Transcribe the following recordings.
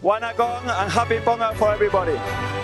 Wanagong and happy Pongal for everybody.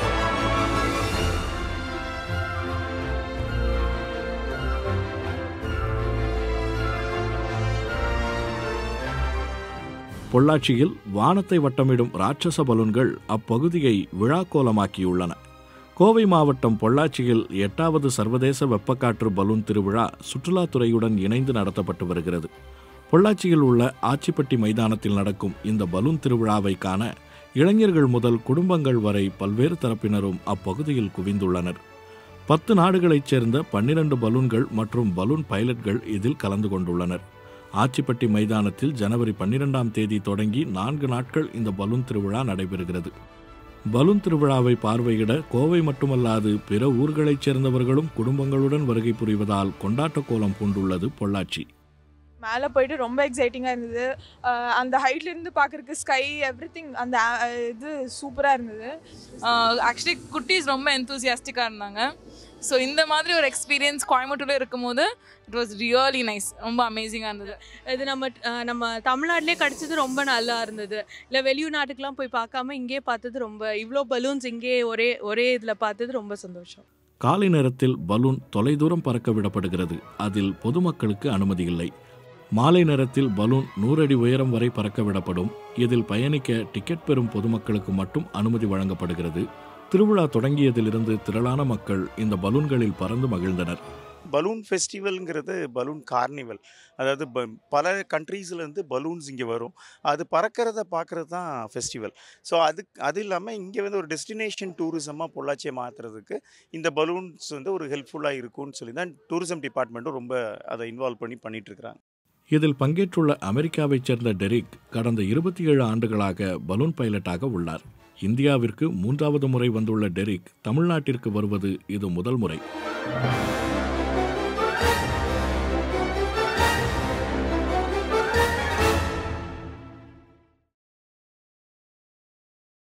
பொள்ளாச்சியில் வானத்தை வட்டமிடும் ராட்சச பலூன்கள் அப்பகுதியை விழாக்கோலமாக்கியுள்ளன கோவை மாவட்டம் பொள்ளாச்சியில் எட்டாவது சர்வதேச வெப்பக்காற்று பலூன் திருவிழா சுற்றுலாத்துறையுடன் இணைந்து நடத்தப்பட்டு வருகிறது பொள்ளாச்சியில் உள்ள ஆச்சிப்பட்டி மைதானத்தில் நடக்கும் இந்த பலூன் திருவிழாவை காண இளைஞர்கள் முதல் குடும்பங்கள் வரை பல்வேறு தரப்பினரும் அப்பகுதியில் குவிந்துள்ளனர் பத்து நாடுகளைச் சேர்ந்த பன்னிரண்டு பலூன்கள் மற்றும் பலூன் பைலட்கள் இதில் கலந்து கொண்டுள்ளனர் ஆச்சிப்பட்டி மைதானத்தில் ஜனவரி பன்னிரெண்டாம் தேதி தொடங்கி நான்கு நாட்கள் இந்த பலூன் திருவிழா நடைபெறுகிறது பலூன் திருவிழாவை பார்வையிட கோவை மட்டுமல்லாது பிற ஊர்களைச் சேர்ந்தவர்களும் குடும்பங்களுடன் வருகை புரிவதால் கொண்டாட்ட கோலம் பூண்டுள்ளது பொள்ளாச்சி மேலே போயிட்டு ரொம்ப எக்ஸைட்டிங்காக இருந்தது அஹ் அந்த ஹைட்லேருந்து பார்க்குறக்கு ஸ்கை எவ்ரி அந்த அஹ், இது சூப்பராக இருந்தது ஆக்சுவலி குட்டீஸ் ரொம்ப எந்தூசியாஸ்டிக்காக இருந்தாங்க ஸோ இந்த மாதிரி ஒரு எக்ஸ்பீரியன்ஸ் கோயம்புத்தூரில் இருக்கும்போது இட் வாஸ் ரியலி நைஸ் ரொம்ப அமேசிங்காக இருந்தது இது நம்ம அஹ், நம்ம தமிழ்நாட்டிலே கிடச்சது ரொம்ப நல்லா இருந்தது இல்லை வெளியூர் நாட்டுக்கெலாம் போய் பார்க்காம இங்கேயே பார்த்தது ரொம்ப இவ்வளோ பலூன்ஸ் இங்கேயே ஒரே ஒரே இதில் பார்த்தது ரொம்ப சந்தோஷம் காலை நேரத்தில் பலூன் தொலைதூரம் பறக்க விடப்படுகிறது அதில் பொதுமக்களுக்கு அனுமதி இல்லை மாலை நேரத்தில் பலூன் நூறு அடி உயரம் வரை பறக்க விடப்படும் இதில் பயணிக்க டிக்கெட் பெறும் பொதுமக்களுக்கு மட்டும் அனுமதி வழங்கப்படுகிறது திருவிழா தொடங்கியதிலிருந்து திரளான மக்கள் இந்த பலூன்களில் பறந்து மகிழ்ந்தனர் பலூன் ஃபெஸ்டிவல்ங்கிறது பலூன் கார்னிவல் அதாவது ப பல கண்ட்ரீஸ்லேருந்து பலூன்ஸ் இங்கே வரும் அது பறக்கிறத பார்க்குறது தான் ஃபெஸ்டிவல் ஸோ அது அது இல்லாமல் இங்கே வந்து ஒரு டெஸ்டினேஷன் டூரிசமாக பொள்ளாச்சியை மாற்றுறதுக்கு இந்த பலூன்ஸ் வந்து ஒரு ஹெல்ப்ஃபுல்லாக இருக்கும்னு சொல்லி தான் டூரிசம் டிபார்ட்மெண்ட்டும் ரொம்ப அதை இன்வால்வ் பண்ணி பண்ணிட்டு இருக்காங்க இதில் பங்கேற்றுள்ள அமெரிக்காவைச் சேர்ந்த டெரிக் கடந்த இருபத்தி ஏழு ஆண்டுகளாக பலூன் பைலட்டாக உள்ளார் இந்தியாவிற்கு மூன்றாவது முறை வந்துள்ள டெரிக் தமிழ்நாட்டிற்கு வருவது இது முதல் முறை